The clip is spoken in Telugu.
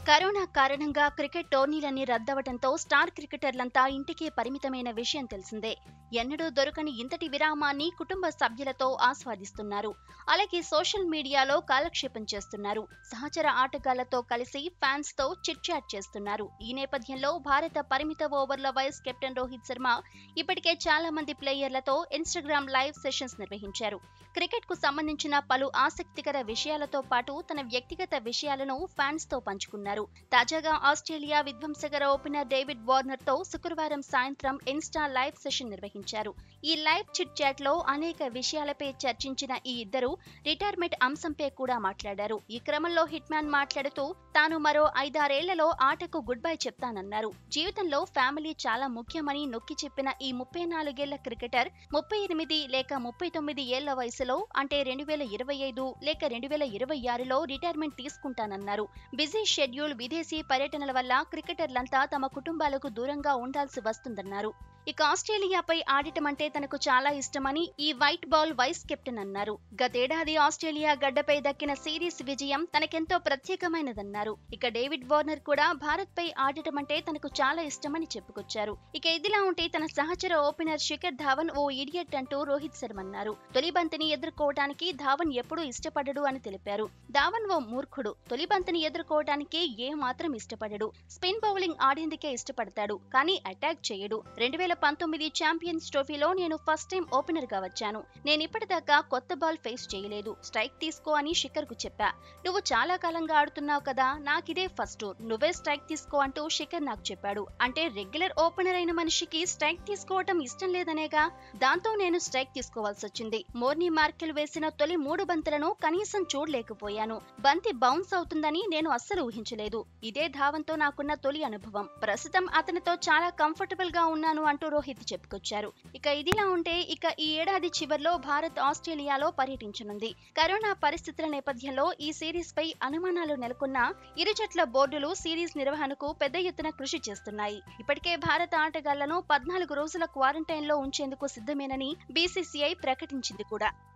కరోనా కారణంగా క్రికెట్ టోర్నీలన్నీ రద్దవటంతో స్టార్ క్రికెటర్లంతా ఇంటికే పరిమితమైన విషయం తెలిసిందే ఎన్నడూ దొరకని ఇంతటి విరామాన్ని కుటుంబ సభ్యులతో ఆస్వాదిస్తున్నారు అలాగే సోషల్ మీడియాలో కాలక్షేపం చేస్తున్నారు సహచర ఆటగాళ్లతో కలిసి ఫ్యాన్స్ తో చిట్ చాట్ చేస్తున్నారు ఈ నేపథ్యంలో భారత పరిమిత ఓవర్ల వైస్ కెప్టెన్ రోహిత్ శర్మ ఇప్పటికే చాలా మంది ప్లేయర్లతో ఇన్స్టాగ్రామ్ లైవ్ సెషన్స్ నిర్వహించారు క్రికెట్ కు సంబంధించిన పలు ఆసక్తికర విషయాలతో పాటు తన వ్యక్తిగత విషయాలను ఫ్యాన్స్ తో పంచుకున్నారు తాజాగా ఆస్ట్రేలియా విధ్వంసకర ఓపెనర్ డేవిడ్ వార్నర్ తో శుక్రవారం సాయంత్రం ఇన్స్టా లైవ్ సెషన్ నిర్వహించారు ఈ లైవ్ చిట్ చాట్ లో అనేక విషయాలపై చర్చించిన ఈ ఇద్దరు రిటైర్మెంట్ అంశంపై కూడా మాట్లాడారు ఈ క్రమంలో హిట్ మ్యాన్ మాట్లాడుతూ తాను మరో ఐదారేళ్లలో ఆటకు గుడ్ బై చెప్తానన్నారు జీవితంలో ఫ్యామిలీ చాలా ముఖ్యమని నొక్కి చెప్పిన ఈ ముప్పై నాలుగేళ్ల క్రికెటర్ ముప్పై ఎనిమిది లేక ముప్పై తొమ్మిది ఏళ్ల వయసులో అంటే రెండు వేల ఇరవై ఐదు లేక రెండు వేల ఇరవై ఆరులో రిటైర్మెంట్ తీసుకుంటానన్నారు బిజీ షెడ్యూల్ విదేశీ పర్యటనల వల్ల క్రికెటర్లంతా తమ కుటుంబాలకు దూరంగా ఉండాల్సి వస్తుందన్నారు ఇక ఆస్ట్రేలియాపై ఆడటం అంటే తనకు చాలా ఇష్టమని ఈ వైట్ బాల్ వైస్ కెప్టెన్ అన్నారు గతేడాది ఆస్ట్రేలియా గడ్డపై దక్కిన సిరీస్ విజయం తనకెంతో ప్రత్యేకమైనదన్నారు ఇక డేవిడ్ వార్నర్ కూడా భారత్ పై ఆడటం అంటే తనకు చాలా ఇష్టమని చెప్పుకొచ్చారు ఇక ఇదిలా ఉంటే తన సహచర ఓపెనర్ శిఖర్ ధావన్ ఓ ఇడియట్ అంటూ రోహిత్ శర్మ అన్నారు తొలి బంతిని ఎదుర్కోవడానికి ధావన్ ఎప్పుడూ ఇష్టపడడు అని తెలిపారు ధావన్ ఓ మూర్ఖుడు తొలి బంతిని ఎదుర్కోవడానికి ఏ మాత్రం ఇష్టపడడు స్పిన్ బౌలింగ్ ఆడేందుకే ఇష్టపడతాడు కానీ అటాక్ చేయడు రెండు వేల పంతొమ్మిది ఛాంపియన్స్ ట్రోఫీలో నేను ఫస్ట్ టైం ఓపెనర్ గా వచ్చాను నేను ఇప్పటిదాకా కొత్త బాల్ ఫేస్ చేయలేదు స్ట్రైక్ తీసుకో అని శిఖర్ కు చెప్పా నువ్వు చాలా కాలంగా ఆడుతున్నావు కదా నాకిదే ఫస్ట్ నువ్వే స్ట్రైక్ తీసుకో అంటూ శిఖర్ నాకు చెప్పాడు అంటే రెగ్యులర్ ఓపెనర్ అయిన మనిషికి స్ట్రైక్ తీసుకోవటం ఇష్టం లేదనేగా దాంతో నేను స్ట్రైక్ తీసుకోవాల్సి వచ్చింది మోర్నీ మార్కెల్ వేసిన తొలి మూడు బంతులను కనీసం చూడలేకపోయాను బంతి బౌన్స్ అవుతుందని నేను అస్సలు ఊహించలేదు ఇదే ధావంతో నాకున్న తొలి అనుభవం ప్రస్తుతం అతనితో చాలా కంఫర్టబుల్ గా ఉన్నాను అంటూ రోహిత్ చెప్పుకొచ్చారు ఇక ఇదిలా ఉంటే ఇక ఈ ఏడాది చివర్లో భారత్ ఆస్ట్రేలియాలో పర్యటించనుంది కరోనా పరిస్థితుల నేపథ్యంలో ఈ సిరీస్ పై అనుమానాలు నెలకొన్న ఇరు జట్ల బోర్డులు సిరీస్ నిర్వహణకు పెద్ద ఎత్తున కృషి చేస్తున్నాయి ఇప్పటికే భారత ఆటగాళ్లను పద్నాలుగు రోజుల క్వారంటైన్ లో ఉంచేందుకు సిద్ధమేనని బీసీసీఐ ప్రకటించింది కూడా